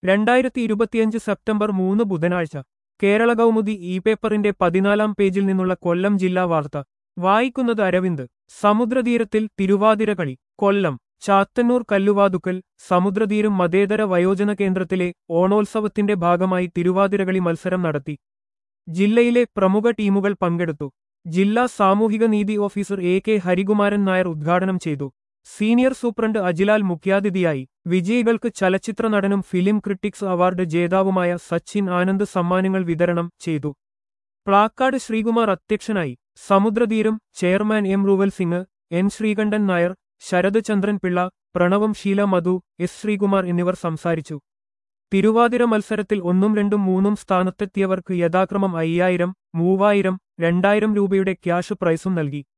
രണ്ടായിരത്തി ഇരുപത്തിയഞ്ച് സെപ്റ്റംബർ മൂന്ന് ബുധനാഴ്ച കേരള കൗമുദി ഇ പേപ്പറിന്റെ പതിനാലാം പേജിൽ നിന്നുള്ള കൊല്ലം ജില്ലാ വാർത്ത വായിക്കുന്നത് അരവിന്ദ് സമുദ്രതീരത്തിൽ തിരുവാതിരകളി കൊല്ലം ചാത്തന്നൂർ കല്ലുവാതുക്കൽ സമുദ്രതീരം മതേതര വയോജന കേന്ദ്രത്തിലെ ഓണോത്സവത്തിന്റെ ഭാഗമായി തിരുവാതിരകളി മത്സരം നടത്തി ജില്ലയിലെ പ്രമുഖ ടീമുകൾ പങ്കെടുത്തു ജില്ലാ സാമൂഹിക നീതി officer A K Harikumaran Nair ഉദ്ഘാടനം ചെയ്തു സീനിയർ സൂപ്രണ്ട് അജിലാൽ മുഖ്യാതിഥിയായി വിജയികൾക്ക് ചലച്ചിത്ര നടനും ഫിലിം ക്രിട്ടിക്സ് അവാർഡ് ജേതാവുമായ സച്ചിൻ ആനന്ദ് സമ്മാനങ്ങൾ വിതരണം ചെയ്തു പ്ലാക്കാട് ശ്രീകുമാർ അധ്യക്ഷനായി സമുദ്രതീരം chairman M Ruval Singh N Sreekandan Nair Sarath Chandran Pillai Pranavam Sheela Madhu S Sreekumar എന്നിവർ സംസാരിച്ചു തിരുവാതിര മത്സരത്തിൽ ഒന്നും രണ്ടും മൂന്നും സ്ഥാനത്തെത്തിയവർക്ക് യഥാക്രമം അയ്യായിരം മൂവായിരം രണ്ടായിരം രൂപയുടെ ക്യാഷ് പ്രൈസും നൽകി